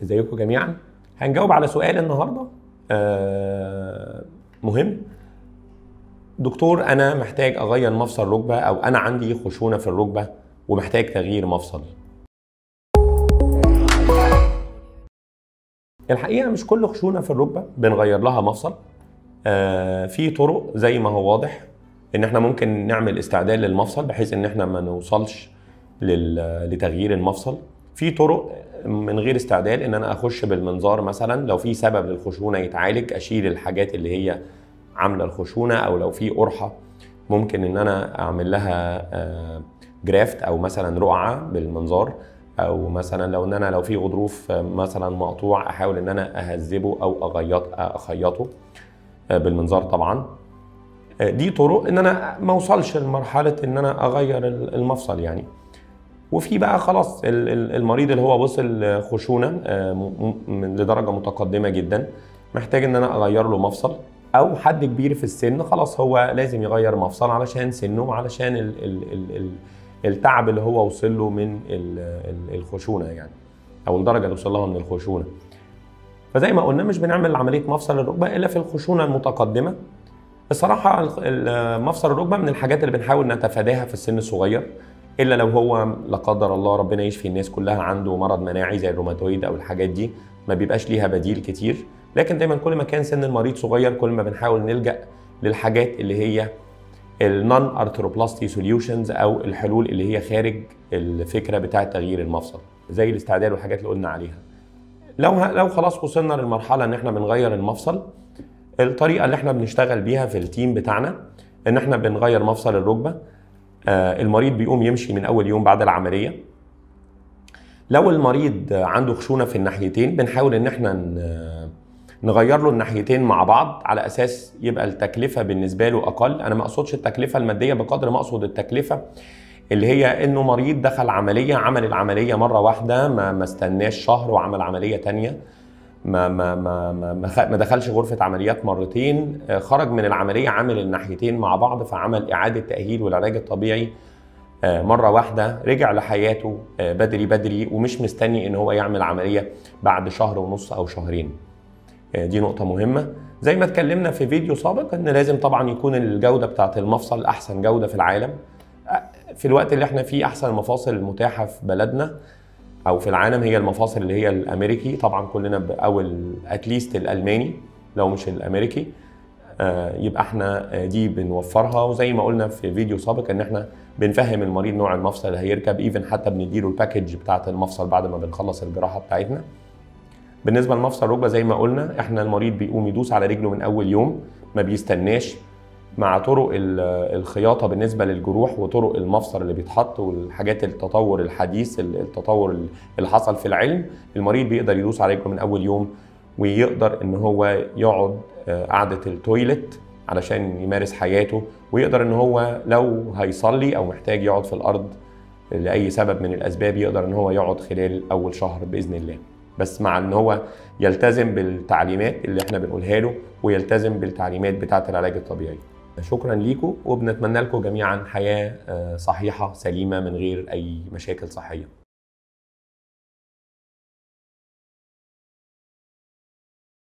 ازيكم جميعا هنجاوب على سؤال النهارده آه مهم دكتور انا محتاج اغير مفصل ركبه او انا عندي خشونه في الركبه ومحتاج تغيير مفصل الحقيقه مش كل خشونه في الركبه بنغير لها مفصل آه في طرق زي ما هو واضح ان احنا ممكن نعمل استعداد للمفصل بحيث ان احنا ما نوصلش لل- لتغيير المفصل في طرق من غير استعداد ان انا اخش بالمنظار مثلا لو في سبب للخشونه يتعالج اشيل الحاجات اللي هي عامله الخشونه او لو في قرحه ممكن ان انا اعمل لها آه، جرافت او مثلا رقعه بالمنظار او مثلا لو ان انا لو في غضروف آه، مثلا مقطوع احاول ان انا اهذبه او اغيط اخيطه آه، بالمنظار طبعا آه، دي طرق ان انا ما اوصلش لمرحله ان انا اغير المفصل يعني وفي بقى خلاص ال- ال- المريض اللي هو وصل خشونه آه، م- م- لدرجه متقدمه جدا محتاج ان انا اغير له مفصل او حد كبير في السن خلاص هو لازم يغير مفصل علشان سنه وعلشان ال ال ال ال التعب اللي هو وصل له من ال ال الخشونه يعني او الدرجه اللي وصل لها من الخشونه فزي ما قلنا مش بنعمل عمليه مفصل الركبه الا في الخشونه المتقدمه الصراحه الخ- ال- مفصل الركبه من الحاجات اللي بنحاول نتفاداها في السن الصغير الا لو هو لا قدر الله ربنا يشفي الناس كلها عنده مرض مناعي زي الروماتويد او الحاجات دي ما بيبقاش ليها بديل كتير لكن دايما كل ما كان سن المريض صغير كل ما بنحاول نلجا للحاجات اللي هي النون ارثروبلاستي سوليوشنز او الحلول اللي هي خارج الفكره بتاعه تغيير المفصل زي الاستعداد والحاجات اللي قلنا عليها لو ه- لو خلاص وصلنا للمرحله ان احنا بنغير المفصل الطريقه اللي احنا بنشتغل بيها في التيم بتاعنا ان احنا بنغير مفصل الركبه آه، المريض بيقوم يمشي من اول يوم بعد العمليه لو المريض عنده خشونه في الناحيتين بنحاول ان احنا ن- نغير له الناحيتين مع بعض على اساس يبقى التكلفه بالنسبه له اقل انا ما اقصدش التكلفه الماديه بقدر ما اقصد التكلفه اللي هي انه مريض دخل عمليه عمل العمليه مره واحده ما ما استناش شهر وعمل عمليه تانية ما ما ما ما ما, خ- ما دخلش غرفه عمليات مرتين آه، خرج من العمليه عامل الناحيتين مع بعض فعمل اعاده تاهيل والعلاج الطبيعي آه، مره واحده رجع لحياته آه، بدري بدري ومش مستني ان هو يعمل عمليه بعد شهر ونص او شهرين آه، دي نقطه مهمه زي ما اتكلمنا في فيديو سابق ان لازم طبعا يكون الجوده بتاعه المفصل احسن جوده في العالم آه، في الوقت اللي احنا فيه احسن المفاصل المتاحه في بلدنا او في العالم هي المفاصل اللي هي الامريكي طبعا كلنا ب- او اتليست الالماني لو مش الامريكي آه، يبقى احنا آه، دي بنوفرها وزي ما قلنا في فيديو سابق ان احنا بنفهم المريض نوع المفصل اللي هيركب ايفن حتى بنديله الباكج بتاعه المفصل بعد ما بنخلص الجراحه بتاعتنا بالنسبه لمفصل الركبه زي ما قلنا احنا المريض بيقوم يدوس على رجله من اول يوم ما بيستناش مع طرق ال- الخياطه بالنسبه للجروح وطرق المفصل اللي بيتحط والحاجات التطور الحديث التطور اللي حصل في العلم المريض بيقدر يدوس على رجله من اول يوم ويقدر ان هو يقعد آه، قعده التويلت علشان يمارس حياته ويقدر ان هو لو هيصلي او محتاج يقعد في الارض لاي سبب من الاسباب يقدر ان هو يقعد خلال اول شهر باذن الله بس مع ان هو يلتزم بالتعليمات اللي احنا بنقولها له ويلتزم بالتعليمات بتاعه العلاج الطبيعي شكرا ليكم وبنتمنى لكم جميعا حياه آه، صحيحه سليمه من غير اي مشاكل صحيه